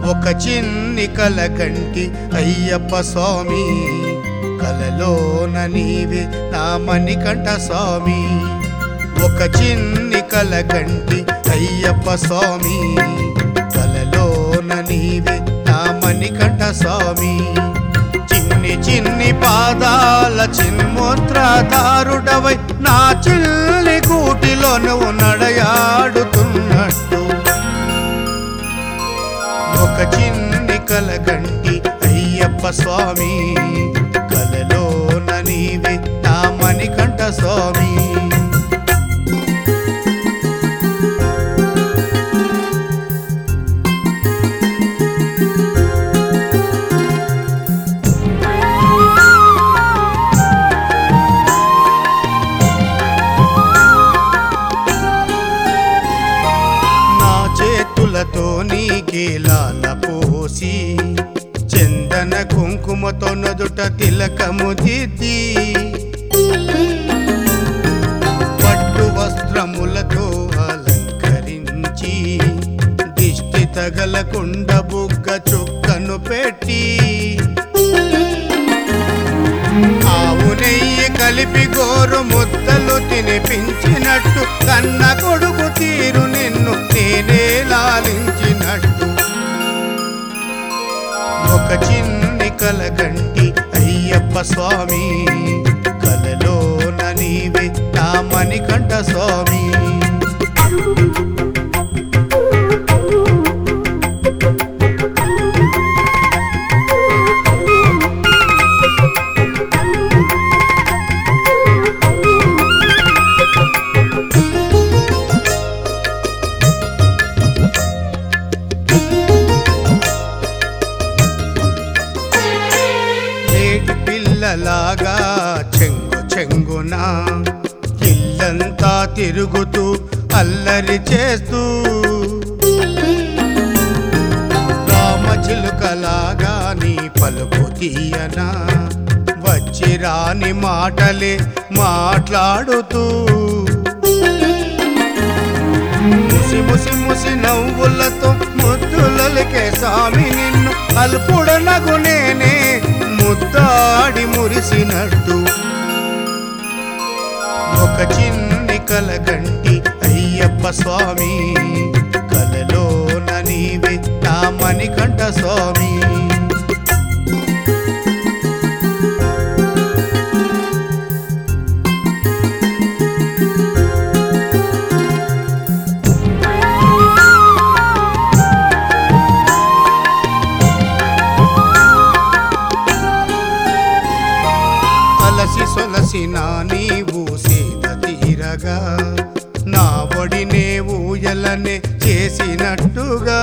ఒక చిన్ని కల కంటి అయ్యప్ప స్వామి కలలోన నీవే నా మణికంఠ స్వామి ఒక చిన్ని కల కంటి అయ్యప్ప స్వామి కలలోన నీవే నా మణికంఠ స్వామి చిన్ని చిన్ని పాదాల చిన్మూత్రధారుడవై నా చిల్లి కూటిలో నువ్వు నడయాడుతున్నట్టు ఒక చిన్ని కలగంటి అయ్యప్ప స్వామి కలలోన నీవే నా మణికంఠ స్వామి నా చేతులతో నీకే లాల పోసి చందన కుంకుమతో నదుట తిలకము దిద్ది పట్టు వస్త్రములతో అలంకరించి దిష్టి తగలకుండ బుగ్గ చుక్కను పెట్టి ఆవు నెయ్యి కలిపి గోరు ముద్దలు తినిపించినట్టు కన్న కొడుకు తీరు నిన్ను నేనే లాలించినట్టు ఒక చిన్ని కలగంటి అయ్యప్ప స్వామి కలలోన నీవే నా మణికంఠ స్వామి నేటి పిల్లలాగా చెంగు చెంగున ఇల్లంతా తిరుగుతూ అల్లరి చేస్తూ రామచిలుకలాగా నీ పలుకు తీయనా వచ్చి రాని మాటలే మాట్లాడుతూ ముసి ముసి ముసి నవ్వులతో ముద్దులకే స్వామి నిన్ను అల్పుడనగు నేనే ముద్దాడి మురిసినట్టు ఒక చిన్ని కలగంటి అయ్యప్ప స్వామి కలలోన నీవే నా మణికంఠ స్వామి అలసి సొలసిన నీవు సేద తీరగా నా ఒడినే ఊయలనే చేసినట్టుగా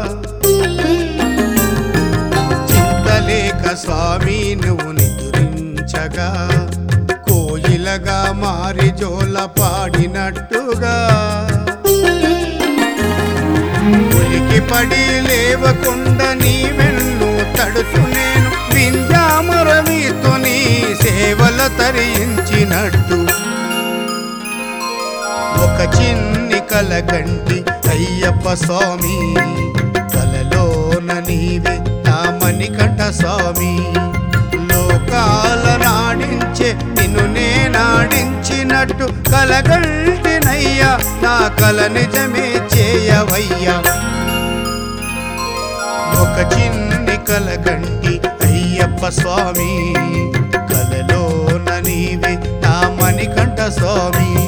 చింతలేక స్వామి నువ్వు నిద్రించగా కోయిలగా మారి జోల పాడినట్టుగా ఉలికి పడి లేవకుండా నీ వెన్ను తడుతూ నేను వింజామరమితో నీ సేవల తరించినట్టు ఒక చిన్ని కలగంటి అయ్యప్ప స్వామి కలలోన నీవే నా మణికంఠ స్వామి లోకాల నాడించే నిన్ను నేనాడించినట్టు కలగంటినయ్యా నా కల నిజమే చేయవయ్యా ఒక చిన్ని కలగంటి అయ్యప్ప స్వామి కలలోన నీవే నా మణికంఠ స్వామి